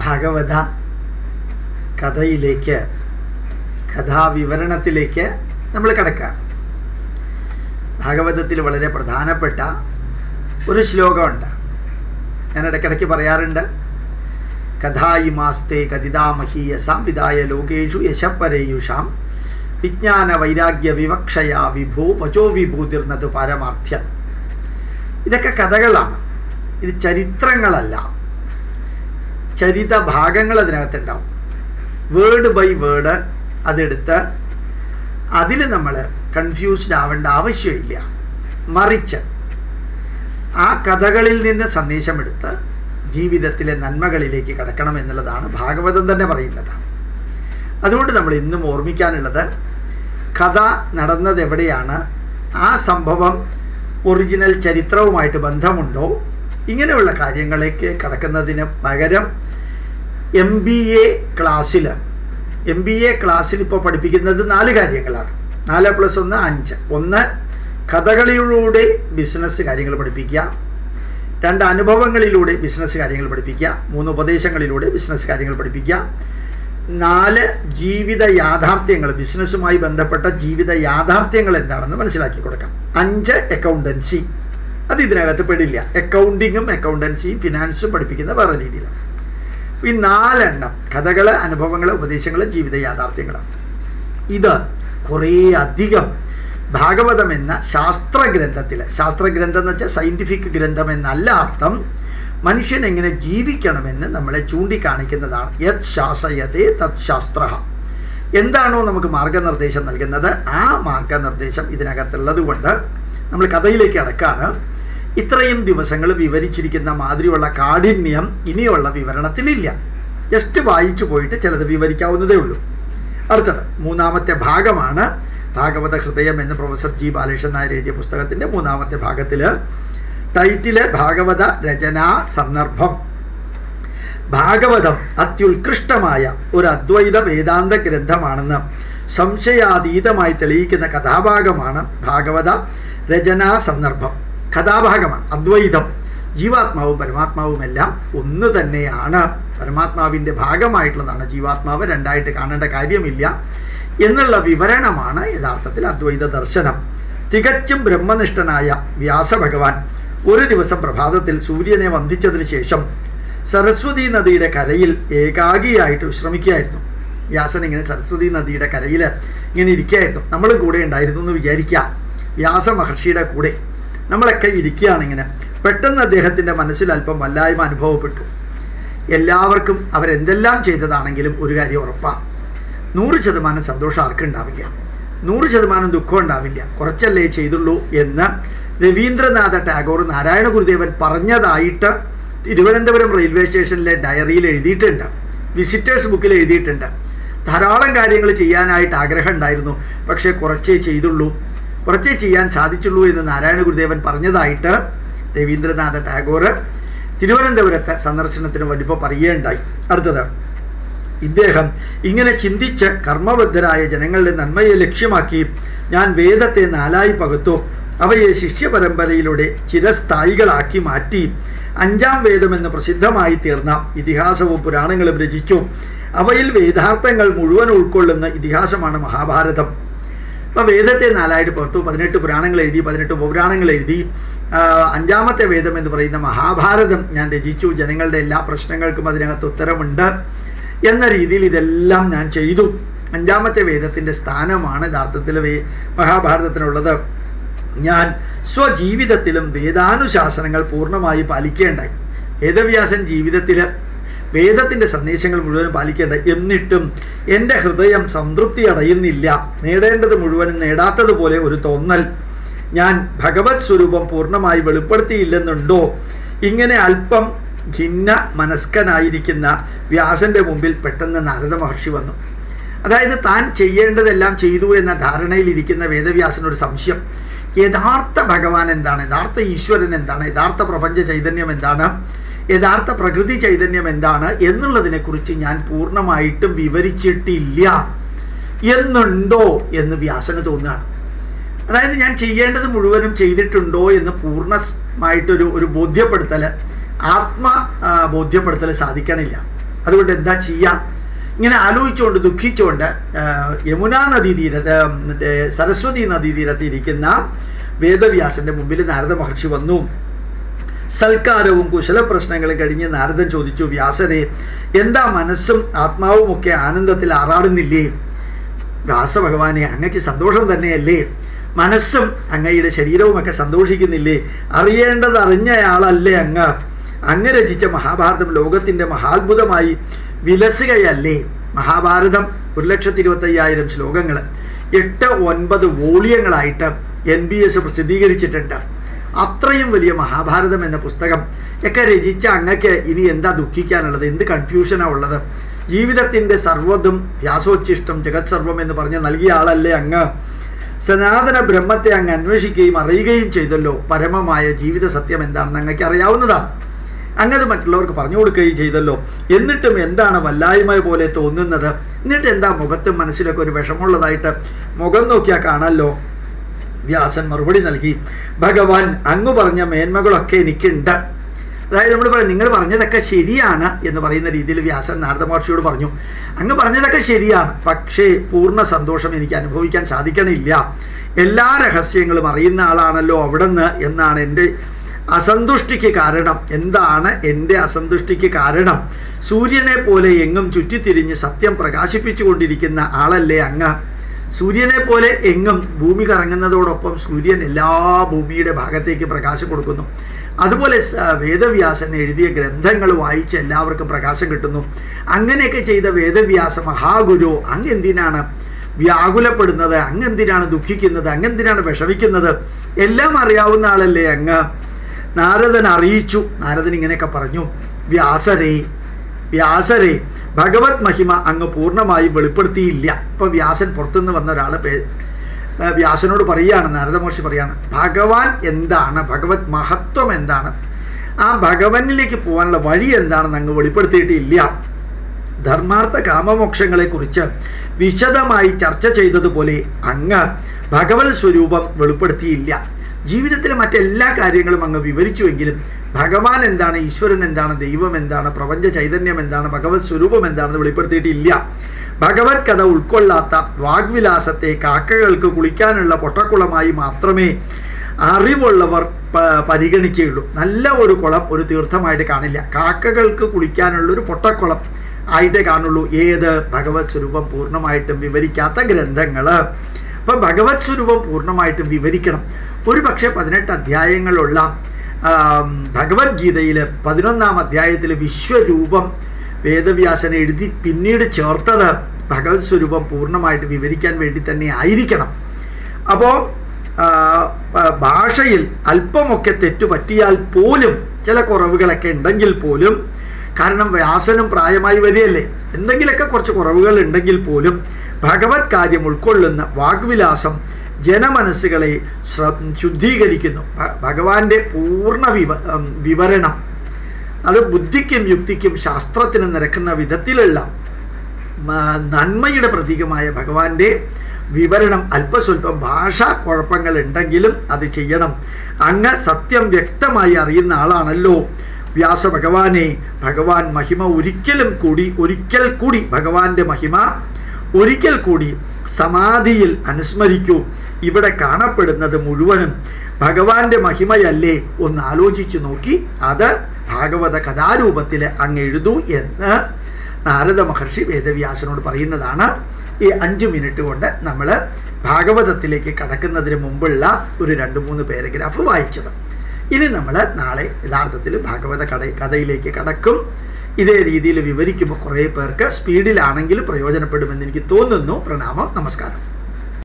ഭാഗവത കഥയിലേക്ക് കഥാവിവരണത്തിലേക്ക് നമ്മൾ കിടക്കുകയാണ് ഭാഗവതത്തിൽ വളരെ പ്രധാനപ്പെട്ട ഒരു ശ്ലോകമുണ്ട് ഞാൻ ഇടയ്ക്കിടയ്ക്ക് പറയാറുണ്ട് കഥായിമാസ്തേ കഥിതാമഹീയസാം വിധായ ലോകേഷു യശപ്പരേയുഷാം വിജ്ഞാന വൈരാഗ്യ വിവക്ഷയാ വിഭൂ വചോ വിഭൂതിർന്നത് പാരമാർത്ഥ്യം ഇതൊക്കെ കഥകളാണ് ഇത് ചരിത്രങ്ങളല്ല ചരിത ഭാഗങ്ങൾ അതിനകത്തുണ്ടാവും വേർഡ് ബൈ വേർഡ് അതെടുത്ത് അതിൽ നമ്മൾ കൺഫ്യൂസ്ഡ് ആവേണ്ട ആവശ്യമില്ല മറിച്ച് ആ കഥകളിൽ നിന്ന് സന്ദേശമെടുത്ത് ജീവിതത്തിലെ നന്മകളിലേക്ക് കടക്കണം എന്നുള്ളതാണ് ഭാഗവതം തന്നെ പറയുന്നത് അതുകൊണ്ട് നമ്മൾ ഇന്നും ഓർമ്മിക്കാനുള്ളത് കഥ നടന്നത് എവിടെയാണ് ആ സംഭവം ഒറിജിനൽ ചരിത്രവുമായിട്ട് ബന്ധമുണ്ടോ ഇങ്ങനെയുള്ള കാര്യങ്ങളിലേക്ക് കടക്കുന്നതിന് പകരം എം ബി എ ക്ലാസ്സിൽ എം ബി എ ക്ലാസ്സിൽ ഇപ്പോൾ പഠിപ്പിക്കുന്നത് നാല് കാര്യങ്ങളാണ് നാല് പ്ലസ് ഒന്ന് അഞ്ച് ഒന്ന് കഥകളിലൂടെ ബിസിനസ് കാര്യങ്ങൾ പഠിപ്പിക്കുക രണ്ട് അനുഭവങ്ങളിലൂടെ ബിസിനസ് കാര്യങ്ങൾ പഠിപ്പിക്കുക മൂന്ന് ഉപദേശങ്ങളിലൂടെ ബിസിനസ് കാര്യങ്ങൾ പഠിപ്പിക്കുക നാല് ജീവിത യാഥാർത്ഥ്യങ്ങൾ ബിസിനസ്സുമായി ബന്ധപ്പെട്ട ജീവിത യാഥാർത്ഥ്യങ്ങൾ എന്താണെന്ന് മനസ്സിലാക്കി കൊടുക്കാം അഞ്ച് അക്കൗണ്ടൻസി അത് ഇതിനകത്ത് പെടില്ല അക്കൗണ്ടിങ്ങും അക്കൗണ്ടൻസിയും ഫിനാൻസും പഠിപ്പിക്കുന്ന വേറെ രീതിയിലാണ് ഈ നാലെണ്ണം കഥകൾ അനുഭവങ്ങൾ ഉപദേശങ്ങൾ ജീവിത യാഥാർത്ഥ്യങ്ങൾ ഇത് കുറേ അധികം ഭാഗവതം എന്ന ശാസ്ത്രഗ്രന്ഥത്തിൽ ശാസ്ത്രഗ്രന്ഥം എന്ന് വെച്ചാൽ സയൻറ്റിഫിക് ഗ്രന്ഥം എന്നല്ല അർത്ഥം മനുഷ്യൻ എങ്ങനെ ജീവിക്കണമെന്ന് നമ്മളെ ചൂണ്ടിക്കാണിക്കുന്നതാണ് യത് ശാസയതേ തത് ശാസ്ത്ര എന്താണോ നമുക്ക് മാർഗനിർദ്ദേശം നൽകുന്നത് ആ മാർഗനിർദ്ദേശം ഇതിനകത്തുള്ളത് കൊണ്ട് നമ്മൾ കഥയിലേക്ക് അടക്കാണ് ഇത്രയും ദിവസങ്ങൾ വിവരിച്ചിരിക്കുന്ന മാതിരിയുള്ള കാഠിന്യം ഇനിയുള്ള വിവരണത്തിലില്ല ജസ്റ്റ് വായിച്ചു പോയിട്ട് ചിലത് വിവരിക്കാവുന്നതേ ഉള്ളൂ അടുത്തത് മൂന്നാമത്തെ ഭാഗമാണ് ഭാഗവത ഹൃദയം എന്ന് പ്രൊഫസർ ജി ബാലകൃഷ്ണൻ നായർ എഴുതിയ പുസ്തകത്തിൻ്റെ മൂന്നാമത്തെ ഭാഗത്തിൽ ടൈറ്റില് ഭാഗവത രചനാ സന്ദർഭം ഭാഗവതം അത്യുത്കൃഷ്ടമായ ഒരു അദ്വൈത വേദാന്ത ഗ്രന്ഥമാണെന്ന് സംശയാതീതമായി തെളിയിക്കുന്ന കഥാഭാഗമാണ് ഭാഗവത രചനാ സന്ദർഭം കഥാഭാഗമാണ് അദ്വൈതം ജീവാത്മാവും പരമാത്മാവും എല്ലാം ഒന്ന് തന്നെയാണ് പരമാത്മാവിൻ്റെ ഭാഗമായിട്ടുള്ളതാണ് ജീവാത്മാവ് രണ്ടായിട്ട് കാണേണ്ട കാര്യമില്ല എന്നുള്ള വിവരണമാണ് യഥാർത്ഥത്തിൽ അദ്വൈത ദർശനം തികച്ചും ബ്രഹ്മനിഷ്ഠനായ വ്യാസഭഗവാൻ ഒരു ദിവസം പ്രഭാതത്തിൽ സൂര്യനെ വന്ദിച്ചതിന് ശേഷം സരസ്വതി നദിയുടെ കരയിൽ ഏകാഗിയായിട്ട് വിശ്രമിക്കുകയായിരുന്നു വ്യാസൻ ഇങ്ങനെ സരസ്വതി നദിയുടെ കരയിൽ ഇങ്ങനെ ഇരിക്കുകയായിരുന്നു നമ്മളും കൂടെ ഉണ്ടായിരുന്നു എന്ന് വിചാരിക്കാം വ്യാസ മഹർഷിയുടെ കൂടെ നമ്മളൊക്കെ ഇരിക്കുകയാണ് ഇങ്ങനെ പെട്ടെന്ന് അദ്ദേഹത്തിൻ്റെ മനസ്സിൽ അല്പം വല്ലായ്മ അനുഭവപ്പെട്ടു എല്ലാവർക്കും അവരെന്തെല്ലാം ചെയ്തതാണെങ്കിലും ഒരു കാര്യം ഉറപ്പാണ് നൂറ് ശതമാനം സന്തോഷം ആർക്കും ഉണ്ടാവില്ല നൂറ് ശതമാനം ദുഃഖം ഉണ്ടാവില്ല കുറച്ചല്ലേ ചെയ്തുള്ളൂ എന്ന് രവീന്ദ്രനാഥ ടാഗോർ നാരായണ ഗുരുദേവൻ പറഞ്ഞതായിട്ട് തിരുവനന്തപുരം റെയിൽവേ സ്റ്റേഷനിലെ ഡയറിയിൽ എഴുതിയിട്ടുണ്ട് വിസിറ്റേഴ്സ് ബുക്കിൽ എഴുതിയിട്ടുണ്ട് ധാരാളം കാര്യങ്ങൾ ചെയ്യാനായിട്ട് ആഗ്രഹം ഉണ്ടായിരുന്നു പക്ഷേ കുറച്ചേ ചെയ്തുള്ളൂ കുറച്ചേ ചെയ്യാൻ സാധിച്ചുള്ളൂ എന്ന് നാരായണ ഗുരുദേവൻ പറഞ്ഞതായിട്ട് രവീന്ദ്രനാഥ ടാഗോർ തിരുവനന്തപുരത്തെ സന്ദർശനത്തിന് വലിപ്പം പറയുകയുണ്ടായി അടുത്തത് ഇദ്ദേഹം ഇങ്ങനെ ചിന്തിച്ച് കർമ്മബദ്ധരായ ജനങ്ങളുടെ നന്മയെ ലക്ഷ്യമാക്കി ഞാൻ വേദത്തെ നാലായി പകുത്തു അവയെ ശിഷ്യപരമ്പരയിലൂടെ ചിരസ്ഥായികളാക്കി മാറ്റി അഞ്ചാം വേദമെന്ന് പ്രസിദ്ധമായി തീർന്ന ഇതിഹാസവും പുരാണങ്ങളും രചിച്ചു അവയിൽ വേദാർത്ഥങ്ങൾ മുഴുവൻ ഉൾക്കൊള്ളുന്ന ഇതിഹാസമാണ് മഹാഭാരതം അപ്പോൾ വേദത്തെ നാലായിട്ട് പുറത്തു പതിനെട്ട് പുരാണങ്ങൾ എഴുതി പതിനെട്ട് പൗരാണങ്ങൾ എഴുതി അഞ്ചാമത്തെ വേദം എന്ന് പറയുന്ന മഹാഭാരതം ഞാൻ രചിച്ചു ജനങ്ങളുടെ എല്ലാ പ്രശ്നങ്ങൾക്കും അതിനകത്ത് ഉത്തരമുണ്ട് എന്ന രീതിയിൽ ഇതെല്ലാം ഞാൻ ചെയ്തു അഞ്ചാമത്തെ വേദത്തിൻ്റെ സ്ഥാനമാണ് യഥാർത്ഥത്തിൽ വേ മഹാഭാരതത്തിനുള്ളത് ഞാൻ സ്വജീവിതത്തിലും വേദാനുശാസനങ്ങൾ പൂർണ്ണമായി പാലിക്കേണ്ടായി വേദവ്യാസൻ ജീവിതത്തിൽ വേദത്തിൻ്റെ സന്ദേശങ്ങൾ മുഴുവൻ പാലിക്കേണ്ട എന്നിട്ടും എൻ്റെ ഹൃദയം സംതൃപ്തി അടയുന്നില്ല നേടേണ്ടത് മുഴുവനും നേടാത്തതുപോലെ ഒരു തോന്നൽ ഞാൻ ഭഗവത് സ്വരൂപം പൂർണ്ണമായി വെളിപ്പെടുത്തിയില്ലെന്നുണ്ടോ ഇങ്ങനെ അല്പം ഭിന്ന മനസ്കനായിരിക്കുന്ന വ്യാസന്റെ മുമ്പിൽ പെട്ടെന്ന് നാരദ മഹർഷി വന്നു അതായത് താൻ ചെയ്യേണ്ടതെല്ലാം ചെയ്തു എന്ന ധാരണയിലിരിക്കുന്ന വേദവ്യാസനൊരു സംശയം യഥാർത്ഥ ഭഗവാൻ എന്താണ് യഥാർത്ഥ ഈശ്വരൻ എന്താണ് യഥാർത്ഥ പ്രപഞ്ച ചൈതന്യം എന്താണ് യഥാർത്ഥ പ്രകൃതി ചൈതന്യം എന്താണ് എന്നുള്ളതിനെക്കുറിച്ച് ഞാൻ പൂർണ്ണമായിട്ടും വിവരിച്ചിട്ടില്ല എന്നുണ്ടോ എന്ന് വ്യാസന് തോന്നുകയാണ് അതായത് ഞാൻ ചെയ്യേണ്ടത് മുഴുവനും ചെയ്തിട്ടുണ്ടോ എന്ന് പൂർണ്ണമായിട്ടൊരു ഒരു ബോധ്യപ്പെടുത്തൽ ആത്മ ബോധ്യപ്പെടുത്തൽ സാധിക്കണില്ല അതുകൊണ്ട് എന്താ ചെയ്യാം ഇങ്ങനെ ആലോചിച്ചുകൊണ്ട് ദുഃഖിച്ചുകൊണ്ട് ആ, യമുനാ നദീതീരത്ത് മറ്റേ സരസ്വതി നദീതീരത്ത് ഇരിക്കുന്ന വേദവ്യാസന്റെ മുമ്പിൽ നാരദ മഹർഷി വന്നു സൽക്കാരവും കുശല പ്രശ്നങ്ങളും കഴിഞ്ഞ് നാരദൻ ചോദിച്ചു വ്യാസരെ എന്താ മനസ്സും ആത്മാവും ഒക്കെ ആനന്ദത്തിൽ ആറാടുന്നില്ലേ വ്യാസഭഗവാനെ അങ്ങക്ക് സന്തോഷം തന്നെയല്ലേ മനസ്സും അങ്ങയുടെ ശരീരവുമൊക്കെ സന്തോഷിക്കുന്നില്ലേ അറിയേണ്ടത് അറിഞ്ഞയാളല്ലേ അങ്ങ് അങ്ങ് രചിച്ച മഹാഭാരതം ലോകത്തിൻ്റെ മഹാത്ഭുതമായി വിലസുകയല്ലേ മഹാഭാരതം ഒരു ലക്ഷത്തി ഇരുപത്തയ്യായിരം ശ്ലോകങ്ങൾ എട്ട് ഒൻപത് വോളിയങ്ങളായിട്ട് എൻ ബി എസ് പ്രസിദ്ധീകരിച്ചിട്ടുണ്ട് അത്രയും വലിയ മഹാഭാരതം എന്ന പുസ്തകം ഒക്കെ രചിച്ച അങ്ങക്ക് ഇനി എന്താ ദുഃഖിക്കാനുള്ളത് എന്ത് കൺഫ്യൂഷനാണ് ഉള്ളത് ജീവിതത്തിൻ്റെ സർവ്വതും വ്യാസോച്ഛിഷ്ടം ജഗത് സർവം എന്ന് പറഞ്ഞ് നൽകിയ ആളല്ലേ അങ്ങ് സനാതന ബ്രഹ്മത്തെ അങ്ങ് അന്വേഷിക്കുകയും അറിയുകയും ചെയ്തല്ലോ പരമമായ ജീവിത സത്യം എന്താണെന്ന് അങ്ങക്ക് അറിയാവുന്നതാണ് അങ്ങത് മറ്റുള്ളവർക്ക് പറഞ്ഞു കൊടുക്കുകയും ചെയ്തല്ലോ എന്നിട്ടും എന്താണ് വല്ലായ്മ പോലെ തോന്നുന്നത് എന്നിട്ട് എന്താ മുഖത്തും മനസ്സിലൊക്കെ ഒരു വിഷമമുള്ളതായിട്ട് മുഖം നോക്കിയാൽ കാണാമല്ലോ വ്യാസൻ മറുപടി നൽകി ഭഗവാൻ അങ്ങ് പറഞ്ഞ മേന്മകളൊക്കെ എനിക്കുണ്ട് അതായത് നമ്മൾ പറയും നിങ്ങൾ പറഞ്ഞതൊക്കെ ശരിയാണ് എന്ന് പറയുന്ന രീതിയിൽ വ്യാസൻ നാരദ മഹർഷിയോട് പറഞ്ഞു അങ്ങ് പറഞ്ഞതൊക്കെ ശരിയാണ് പക്ഷേ പൂർണ്ണ സന്തോഷം എനിക്ക് അനുഭവിക്കാൻ സാധിക്കണില്ല എല്ലാ രഹസ്യങ്ങളും അറിയുന്ന ആളാണല്ലോ അവിടുന്ന് എന്നാണ് എൻ്റെ അസന്തുഷ്ടിക്ക് കാരണം എന്താണ് എൻ്റെ അസന്തുഷ്ടിക്ക് കാരണം സൂര്യനെ പോലെ എങ്ങും ചുറ്റിത്തിരിഞ്ഞ് സത്യം പ്രകാശിപ്പിച്ചുകൊണ്ടിരിക്കുന്ന ആളല്ലേ അങ്ങ് സൂര്യനെ പോലെ എങ്ങും ഭൂമി കറങ്ങുന്നതോടൊപ്പം സൂര്യൻ എല്ലാ ഭൂമിയുടെ ഭാഗത്തേക്ക് പ്രകാശം കൊടുക്കുന്നു അതുപോലെ സ- വേദവ്യാസൻ എഴുതിയ ഗ്രന്ഥങ്ങൾ വായിച്ച് എല്ലാവർക്കും പ്രകാശം കിട്ടുന്നു അങ്ങനെയൊക്കെ ചെയ്ത വേദവ്യാസ മഹാഗുരു അങ്ങ് എന്തിനാണ് വ്യാകുലപ്പെടുന്നത് അങ്ങ് എന്തിനാണ് ദുഃഖിക്കുന്നത് അങ്ങ് എന്തിനാണ് വിഷമിക്കുന്നത് എല്ലാം അറിയാവുന്ന ആളല്ലേ അങ്ങ് നാരദൻ അറിയിച്ചു നാരദൻ ഇങ്ങനെയൊക്കെ പറഞ്ഞു വ്യാസരേ വ്യാസരെ ഭഗവത് മഹിമ അങ്ങ് പൂർണ്ണമായും വെളിപ്പെടുത്തിയില്ല ഇപ്പോൾ വ്യാസൻ പുറത്തുനിന്ന് വന്ന ഒരാൾ പേ ഏർ വ്യാസനോട് പറയുകയാണ് നാരദമഹർഷി പറയാണ് ഭഗവാൻ എന്താണ് ഭഗവത് മഹത്വം എന്താണ് ആ ഭഗവനിലേക്ക് പോകാനുള്ള വഴി എന്താണെന്ന് അങ്ങ് വെളിപ്പെടുത്തിയിട്ടില്ല ധർമാർത്ഥ കാമമോക്ഷങ്ങളെക്കുറിച്ച് വിശദമായി ചർച്ച ചെയ്തതുപോലെ അങ്ങ് ഭഗവത് സ്വരൂപം വെളിപ്പെടുത്തിയില്ല ജീവിതത്തിലെ മറ്റെല്ലാ കാര്യങ്ങളും അങ്ങ് വിവരിച്ചുവെങ്കിലും ഭഗവാൻ എന്താണ് ഈശ്വരൻ എന്താണ് ദൈവം എന്താണ് പ്രപഞ്ച ചൈതന്യം എന്താണ് ഭഗവത് സ്വരൂപം എന്താണെന്ന് വെളിപ്പെടുത്തിയിട്ടില്ല ഭഗവത് കഥ ഉൾക്കൊള്ളാത്ത വാഗ്വിലാസത്തെ കാക്കകൾക്ക് കുളിക്കാനുള്ള പൊട്ടക്കുളമായി മാത്രമേ അറിവുള്ളവർ പ- പരിഗണിക്കുകയുള്ളൂ നല്ല ഒരു കുളം ഒരു തീർത്ഥമായിട്ട് കാണില്ല കാക്കകൾക്ക് കുളിക്കാനുള്ള ഒരു പൊട്ടക്കുളം ആയിട്ടേ കാണുള്ളൂ ഏത് ഭഗവത് സ്വരൂപം പൂർണ്ണമായിട്ടും വിവരിക്കാത്ത ഗ്രന്ഥങ്ങൾ അപ്പം ഭഗവത് സ്വരൂപം പൂർണ്ണമായിട്ടും വിവരിക്കണം ഒരു പക്ഷേ പതിനെട്ട് അധ്യായങ്ങളുള്ള ആം, ഭഗവത്ഗീതയിൽ പതിനൊന്നാം അധ്യായത്തിൽ വിശ്വരൂപം വേദവ്യാസൻ എഴുതി പിന്നീട് ചേർത്തത് ഭഗവത് സ്വരൂപം പൂർണ്ണമായിട്ട് വിവരിക്കാൻ വേണ്ടി തന്നെ ആയിരിക്കണം അപ്പോൾ ഭാഷയിൽ അല്പമൊക്കെ തെറ്റുപറ്റിയാൽ പോലും ചില കുറവുകളൊക്കെ ഉണ്ടെങ്കിൽ പോലും കാരണം വ്യാസനും പ്രായമായി വരികയല്ലേ എന്തെങ്കിലുമൊക്കെ കുറച്ച് കുറവുകൾ ഉണ്ടെങ്കിൽ പോലും ഭഗവത് കാര്യം ഉൾക്കൊള്ളുന്ന വാഗ്വിലാസം ജനമനസ്സുകളെ ശ്ര ശുദ്ധീകരിക്കുന്നു ഭ- ഭഗവാന്റെ പൂർണ്ണ വിവ ഉം, വിവരണം അത് ബുദ്ധിക്കും യുക്തിക്കും ശാസ്ത്രത്തിനും നിരക്കുന്ന വിധത്തിലുള്ള മ- നന്മയുടെ പ്രതീകമായ ഭഗവാന്റെ വിവരണം അല്പസ്വല്പം ഭാഷാ കുഴപ്പങ്ങൾ ഉണ്ടെങ്കിലും അത് ചെയ്യണം അങ്ങ് സത്യം വ്യക്തമായി അറിയുന്ന ആളാണല്ലോ വ്യാസ ഭഗവാനെ ഭഗവാൻ മഹിമ ഒരിക്കലും കൂടി ഒരിക്കൽ കൂടി ഭഗവാന്റെ മഹിമ ഒരിക്കൽ കൂടി സമാധിയിൽ അനുസ്മരിക്കൂ ഇവിടെ കാണപ്പെടുന്നത് മുഴുവനും ഭഗവാന്റെ മഹിമയല്ലേ ഒന്ന് ആലോചിച്ചു നോക്കി അത് ഭാഗവത കഥാരൂപത്തിൽ അങ്ങ് എഴുതൂ എന്ന് നാരദ മഹർഷി വേദവ്യാസനോട് പറയുന്നതാണ് ഈ അഞ്ച് മിനിറ്റ് കൊണ്ട് നമ്മൾ ഭാഗവതത്തിലേക്ക് കടക്കുന്നതിന് മുമ്പുള്ള ഒരു രണ്ട് മൂന്ന് പാരഗ്രാഫ് വായിച്ചത് ഇനി നമ്മൾ നാളെ യഥാർത്ഥത്തിൽ ഭാഗവത കട കഥയിലേക്ക് കടക്കും ഇതേ രീതിയിൽ വിവരിക്കുമ്പോൾ കുറേ പേർക്ക് സ്പീഡിലാണെങ്കിലും പ്രയോജനപ്പെടുമെന്ന് എനിക്ക് തോന്നുന്നു പ്രണാമം നമസ്കാരം